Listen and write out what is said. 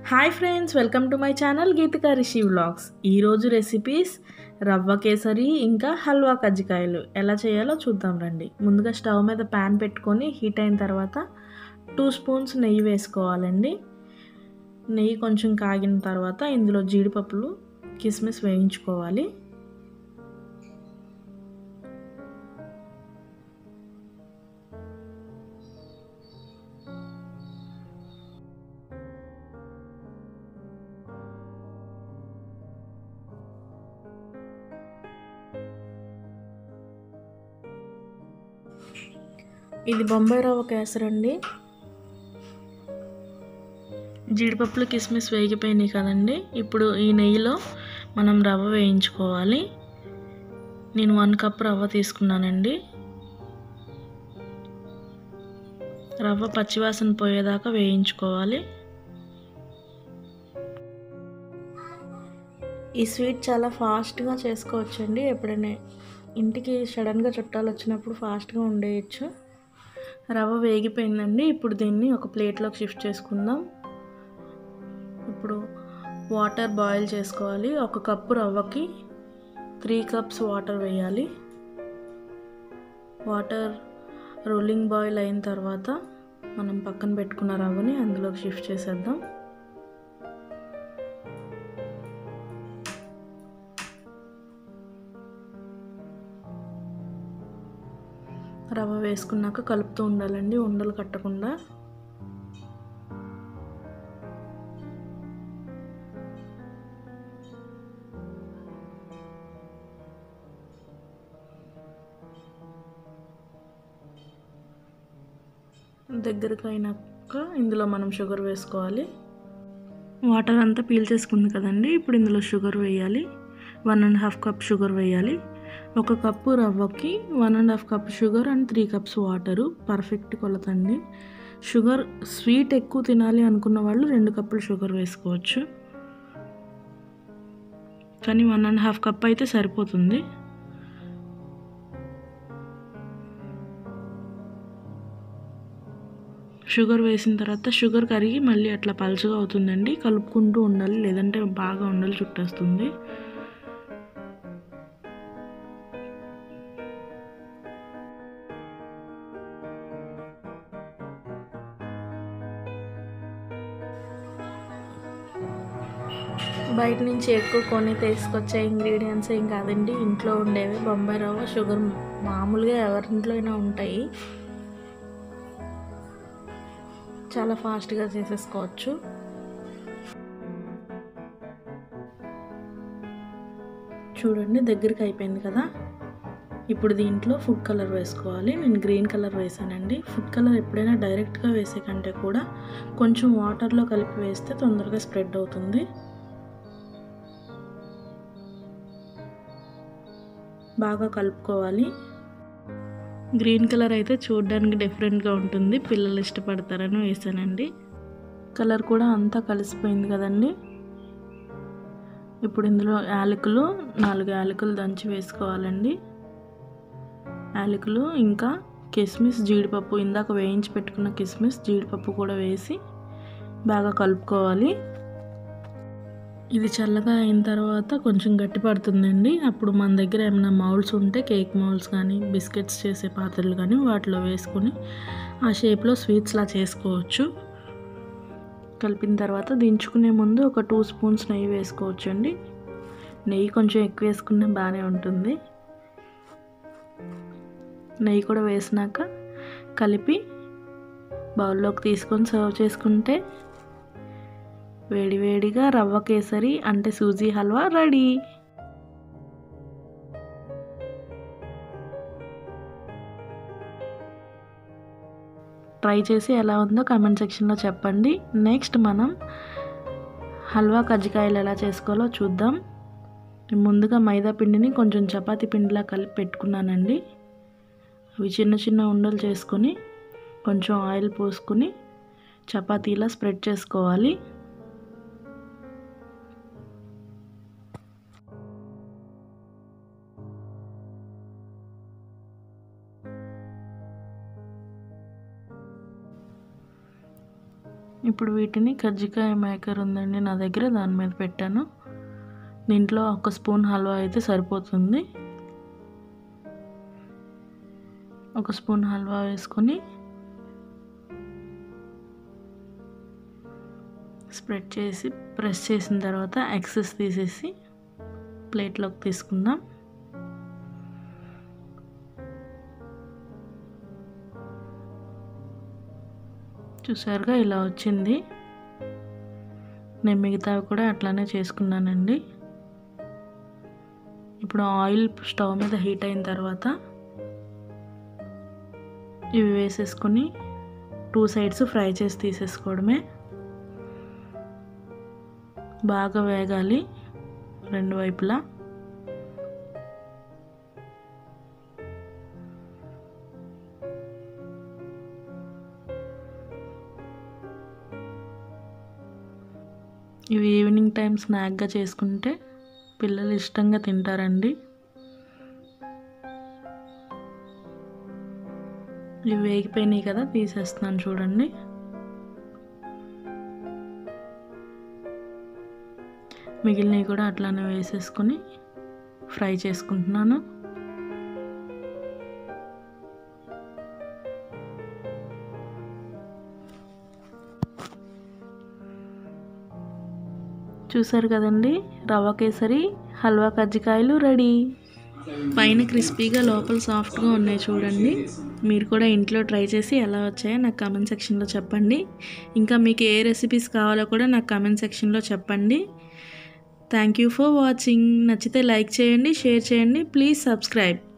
hi friends welcome to my channel Geethika Rishi vlogs ఈరోజు recipes rava kesari ఇంకా హల్వా కజ్జికాయలు ఎలా చేయాలో చూద్దాం రండి ముందుగా స్టవ్ మీద ప్యాన్ పెట్టుకొని హీట్ అయిన తర్వాత టూ స్పూన్స్ నెయ్యి వేసుకోవాలండి నెయ్యి కొంచెం కాగిన తర్వాత ఇందులో జీడిపప్పులు కిస్మిస్ వేయించుకోవాలి ఇది బొంబాయి రవ్వ కేసరండి జీడిపప్పులు కిస్మిస్ వేగిపోయినాయి కదండి ఇప్పుడు ఈ నెయ్యిలో మనం రవ్వ వేయించుకోవాలి నేను వన్ కప్ రవ్వ తీసుకున్నానండి రవ్వ పచ్చివాసన పోయేదాకా వేయించుకోవాలి ఈ స్వీట్ చాలా ఫాస్ట్గా చేసుకోవచ్చండి ఎప్పుడైనా ఇంటికి సడన్గా చుట్టాలు వచ్చినప్పుడు ఫాస్ట్గా ఉండేయచ్చు రవ్వ వేగిపోయిందండి ఇప్పుడు దీన్ని ఒక ప్లేట్లోకి షిఫ్ట్ చేసుకుందాం ఇప్పుడు వాటర్ బాయిల్ చేసుకోవాలి ఒక కప్పు రవ్వకి త్రీ కప్స్ వాటర్ వేయాలి వాటర్ రోలింగ్ బాయిల్ అయిన తర్వాత మనం పక్కన పెట్టుకున్న రవ్వని అందులోకి షిఫ్ట్ చేసేద్దాం రవ్వ వేసుకున్నాక కలుపుతూ ఉండాలండి ఉండలు కట్టకుండా దగ్గరకు అయినాక ఇందులో మనం షుగర్ వేసుకోవాలి వాటర్ అంతా పీల్చేసుకుంది కదండి ఇప్పుడు ఇందులో షుగర్ వేయాలి one and half cup sugar వేయాలి ఒక కప్పు రవ్వకి one and half cup sugar and three cups water perfect కొలతండి షుగర్ స్వీట్ ఎక్కువ తినాలి అనుకున్న వాళ్ళు రెండు కప్పులు షుగర్ వేసుకోవచ్చు కానీ వన్ అండ్ హాఫ్ కప్ అయితే సరిపోతుంది షుగర్ వేసిన తర్వాత షుగర్ కరిగి మళ్ళీ అట్లా పలుచగా అవుతుందండి కలుపుకుంటూ ఉండాలి లేదంటే బాగా ఉండలు చుట్టేస్తుంది బయట నుంచి ఎక్కువ కొని తీసుకొచ్చే ఇంగ్రీడియంట్స్ ఏం కాదండి ఇంట్లో ఉండేవి బొంబాయి రవ్వ షుగర్ మామూలుగా ఎవరింట్లో అయినా ఉంటాయి చాలా ఫాస్ట్గా చేసేసుకోవచ్చు చూడండి దగ్గరికి అయిపోయింది కదా ఇప్పుడు దీంట్లో ఫుడ్ కలర్ వేసుకోవాలి నేను గ్రీన్ కలర్ వేసానండి ఫుడ్ కలర్ ఎప్పుడైనా డైరెక్ట్గా వేసే కంటే కూడా కొంచెం వాటర్లో కలిపి వేస్తే తొందరగా స్ప్రెడ్ అవుతుంది బాగా కలుపుకోవాలి గ్రీన్ కలర్ అయితే చూడడానికి డిఫరెంట్గా ఉంటుంది పిల్లలు ఇష్టపడతారని వేసానండి కలర్ కూడా అంతా కలిసిపోయింది కదండి ఇప్పుడు ఇందులో యాలకులు నాలుగు యాలకులు దంచి వేసుకోవాలండి యాలకులు ఇంకా కిస్మిస్ జీడిపప్పు ఇందాక వేయించి పెట్టుకున్న కిస్మిస్ జీడిపప్పు కూడా వేసి బాగా కలుపుకోవాలి ఇది చల్లగా అయిన తర్వాత కొంచెం గట్టి పడుతుందండి అప్పుడు మన దగ్గర ఏమైనా మౌల్స్ ఉంటే కేక్ మౌల్స్ కానీ బిస్కెట్స్ చేసే పాత్రలు కానీ వాటిలో వేసుకొని ఆ షేప్లో స్వీట్స్లా చేసుకోవచ్చు కలిపిన తర్వాత దించుకునే ముందు ఒక టూ స్పూన్స్ నెయ్యి వేసుకోవచ్చు అండి నెయ్యి కొంచెం ఎక్కువ వేసుకున్నా బాగానే ఉంటుంది నెయ్యి కూడా వేసినాక కలిపి బౌల్లోకి తీసుకొని సర్వ్ చేసుకుంటే వేడివేడిగా రవ్వ కేసరి అంటే సూజీ హల్వా రెడీ ట్రై చేసి ఎలా ఉందో కామెంట్ సెక్షన్లో చెప్పండి నెక్స్ట్ మనం హల్వా కజ్జికాయలు ఎలా చేసుకోవాలో చూద్దాం ముందుగా మైదా పిండిని కొంచెం చపాతీ పిండిలా కలిపి పెట్టుకున్నానండి అవి చిన్న చిన్న ఉండలు చేసుకొని కొంచెం ఆయిల్ పోసుకొని చపాతీలా స్ప్రెడ్ చేసుకోవాలి ఇప్పుడు వీటిని కజ్జికాయ మేకర్ ఉందండి నా దగ్గర దాని మీద పెట్టాను దీంట్లో ఒక స్పూన్ హల్వా అయితే సరిపోతుంది ఒక స్పూన్ హల్వా వేసుకొని స్ప్రెడ్ చేసి ప్రెస్ చేసిన తర్వాత ఎక్సెస్ తీసేసి ప్లేట్లోకి తీసుకుందాం చూసారుగా ఇలా వచ్చింది నేను మిగతావి కూడా అట్లానే చేసుకున్నానండి ఇప్పుడు ఆయిల్ స్టవ్ మీద హీట్ అయిన తర్వాత ఇవి వేసేసుకొని టూ సైడ్స్ ఫ్రై చేసి తీసేసుకోవడమే బాగా వేగాలి రెండు వైపులా ఇవి ఈవినింగ్ టైం స్నాక్గా చేసుకుంటే పిల్లలు ఇష్టంగా తింటారండి ఇవి వేగిపోయినాయి కదా తీసేస్తున్నాను చూడండి మిగిలినవి కూడా అట్లానే వేసేసుకొని ఫ్రై చేసుకుంటున్నాను చూసారు కదండి రవ్వ కేసరి హల్వా కజ్జికాయలు రెడీ పైన క్రిస్పీగా లోపల సాఫ్ట్గా ఉన్నాయి చూడండి మీరు కూడా ఇంట్లో ట్రై చేసి ఎలా వచ్చాయో నాకు కామెంట్ సెక్షన్లో చెప్పండి ఇంకా మీకు ఏ రెసిపీస్ కావాలో కూడా నాకు కామెంట్ సెక్షన్లో చెప్పండి థ్యాంక్ యూ ఫర్ వాచింగ్ నచ్చితే లైక్ చేయండి షేర్ చేయండి ప్లీజ్ సబ్స్క్రైబ్